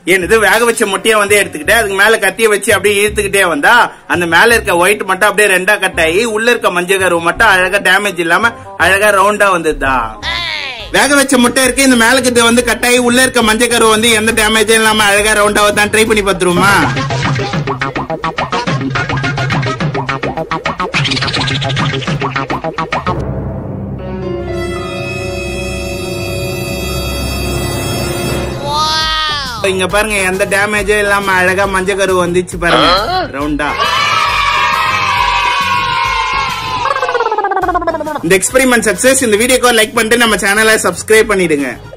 என்னது வேக வச்ச முட்டைய வந்து எடுத்துக்கிட்டு அதுக்கு மேல கத்திய வச்சு அப்படியே இழுத்துக்கிட்டே வந்தா அந்த மேல இருக்க ஒயிட் மட்டும் அப்படியே ரெண்டா கட் ஆகி உள்ள இருக்க மஞ்சள் கருவு மட்டும் அழகா டேமேஜ் இல்லாம அழகா ரவுண்டா வந்ததுதா வேக வச்ச முட்டை இருக்கு இந்த மேலுக்கு இது வந்து கட் ஆகி உள்ள இருக்க மஞ்சள் கருவு வந்து எந்த டேமேஜும் இல்லாம அழகா ரவுண்டா தான் ட்ரை பண்ணி பார்த்துருமா இங்க பாருங்க எந்த டேமேஜும் இல்லாம அழகா மஞ்சள் கரு வந்துச்சு பாருங்க ரவுண்டா இந்த எக்ஸ்பெரிமெண்ட் சக்சஸ் இந்த வீடியோக்கு லைக் பண்ணிட்டு நம்ம சேனலை சப்ஸ்கிரைப் பண்ணிடுங்க